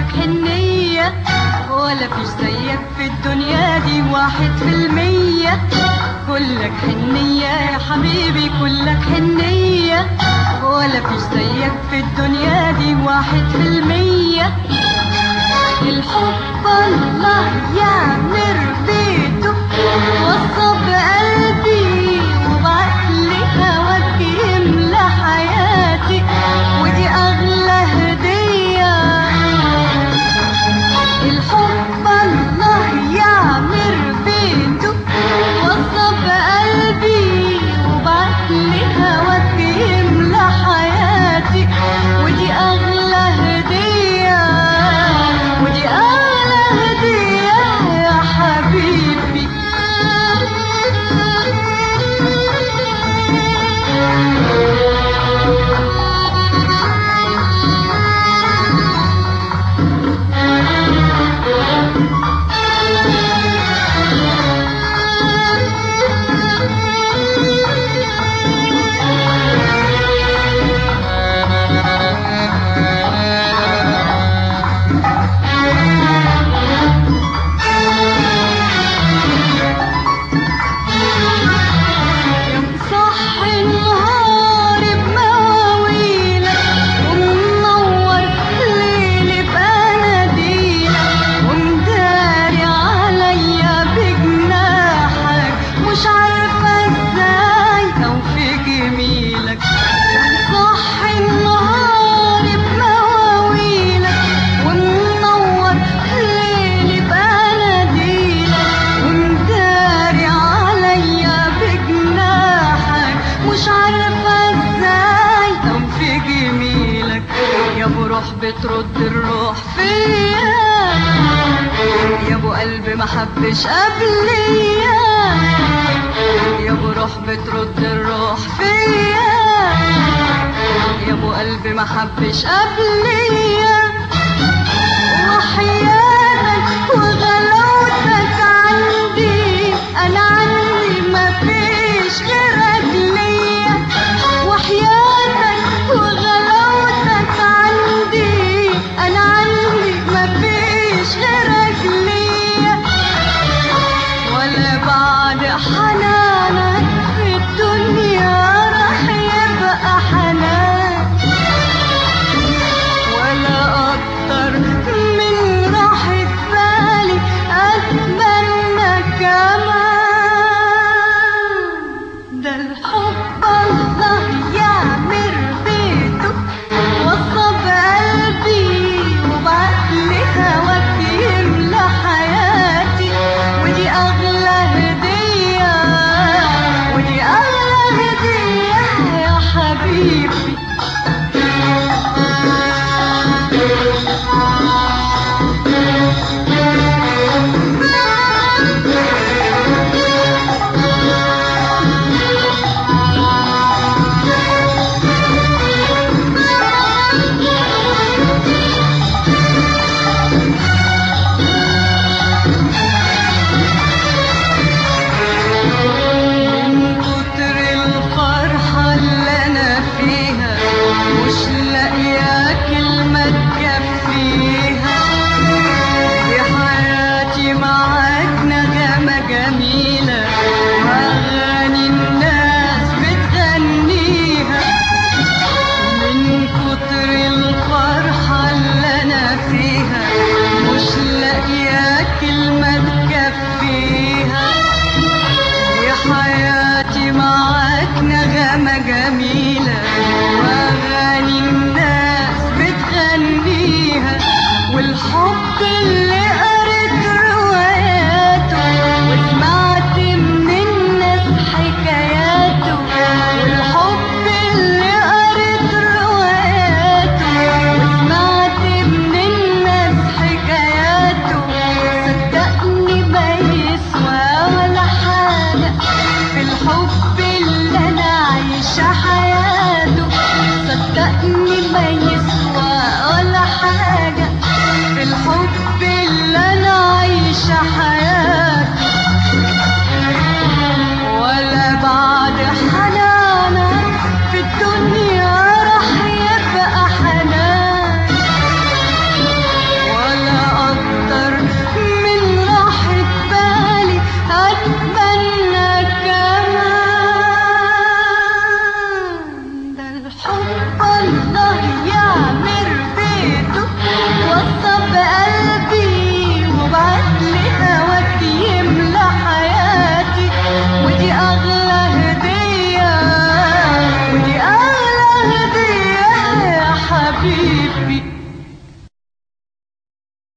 كلك حنية ولا فيش زيك في الدنيا دي واحد في المية كلك حنية يا حبيبي كلك حنية ولا فيش زيك في الدنيا دي واحد في المية الحب الله يعمر بيته وصى بقلبي وبعت لي هواك يملى حياتي ودي اغلى هديه الحب الله يعمر بيته وصى بقلبي وبعت لي هواك يملى حياتي ودي اغلى هديه ودي اغلى هديه يا حبيبي صح النهار بمواويلك ومنور ليلي بأناديلك ومداري عليا بجناحك مش عارفة ازاي توفي جميلك صح النهار بمواويلك ومنور ليلي بأناديلك ومداري عليا بجناحك مش عارفة ازاي توفي جميلك يا ابو روح بترد الروح فيا يا ابو قلبي ما حبش قبليا يا ابو روح بترد الروح فيا يا ابو قلبي ما حبش قبليا وحياتك وغلاوتك عندي انا عندي ما فيش غيرك ليا وحياتك وغلاوتك عندي انا عندي ما فيش غيرك ليا ولا بعد حنانك في الدنيا راح يبقى حنان ولا أكتر من راحة بالي أتمنى كمان ده الحب الله يعمر بيته وصى بقلبي وبعت لي هواك يملى حياتي ودي أغلى هدية ودي أغلى هدية يا حبيبي من كتر الفرحة اللي أنا فيها مش لاقية كلمة تكفيها دي حياتي معاك نغمة جميلة وأغاني الناس بتغنيها من كتر الفرحة اللي أنا فيها مش لاقية كلمة تكفيها يا حياتي معاك نغمة جميلة وأغاني الناس بتغنيها والحب اللي